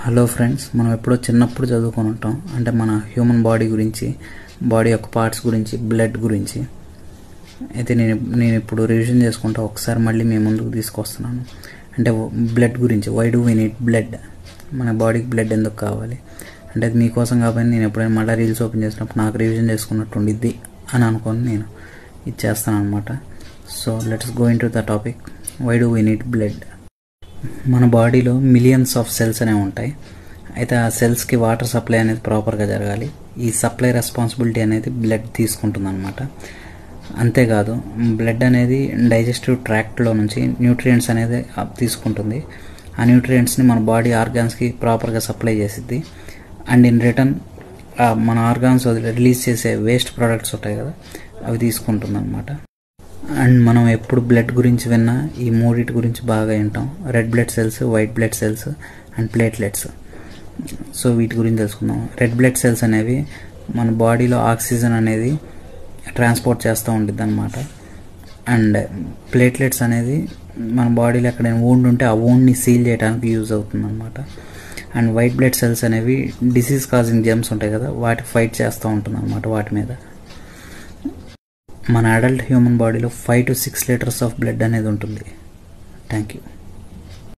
hello friends మనం ఎప్పుడో చిన్నప్పుడు చదువుకొని ఉంటాం అంటే మన హ్యూమన్ బాడీ గురించి బాడీ యొక్క పార్ట్స్ గురించి బ్లడ్ గురించి అయితే నేను నేను ఇప్పుడు రివిజన్ చేసుకుంటా ఒకసారి మళ్ళీ మీ ముందుకు తీసుకొస్తున్నాను అంటే బ్లడ్ గురించి why do we need blood మన బాడీకి బ్లడ్ ఎందుకు కావాలి అంటే అది మీకోసం కాబట్టి నేను ఎప్పుడైనా మళ్ళీ రీల్స్ ఓపెన్ చేసినప్పుడు నాకు రివిజన్ చేసుకున్నట్టు ఉండిద్ది అని అనుకొని నేను ఇది చేస్తాను అనమాట so let's go into the topic why do we need blood మన బాడీలో మిలియన్స్ ఆఫ్ సెల్స్ అనేవి ఉంటాయి అయితే ఆ సెల్స్కి వాటర్ సప్లై అనేది ప్రాపర్గా జరగాలి ఈ సప్లై రెస్పాన్సిబిలిటీ అనేది బ్లడ్ తీసుకుంటుంది అనమాట అంతేకాదు బ్లడ్ అనేది డైజెస్టివ్ ట్రాక్ట్లో నుంచి న్యూట్రియంట్స్ అనేది తీసుకుంటుంది ఆ న్యూట్రియంట్స్ని మన బాడీ ఆర్గాన్స్కి ప్రాపర్గా సప్లై చేసిద్ది అండ్ ఇన్ రిటర్న్ మన ఆర్గాన్స్ రిలీజ్ చేసే వేస్ట్ ప్రోడక్ట్స్ ఉంటాయి కదా అవి తీసుకుంటుంది అనమాట అండ్ మనం ఎప్పుడు బ్లడ్ గురించి విన్నా ఈ మూడిటి గురించి బాగా వింటాం red blood cells white blood cells and platelets so వీటి గురించి తెలుసుకుందాం రెడ్ బ్లడ్ సెల్స్ అనేవి మన బాడీలో ఆక్సిజన్ అనేది ట్రాన్స్పోర్ట్ చేస్తూ ఉంటుంది అనమాట అండ్ ప్లేట్లెట్స్ అనేది మన బాడీలో ఎక్కడైనా వూండ్ ఉంటే ఆ వూండ్ని సీల్ చేయడానికి యూజ్ అవుతుంది అనమాట అండ్ వైట్ బ్లడ్ సెల్స్ అనేవి డిసీజ్ కాజింగ్ జెమ్స్ ఉంటాయి కదా వాటి ఫైట్ చేస్తూ ఉంటుంది అనమాట వాటి మీద మన అడల్ట్ హ్యూమన్ బాడీలో five to six litres of blood అనేది ఉంటుంది థ్యాంక్ యూ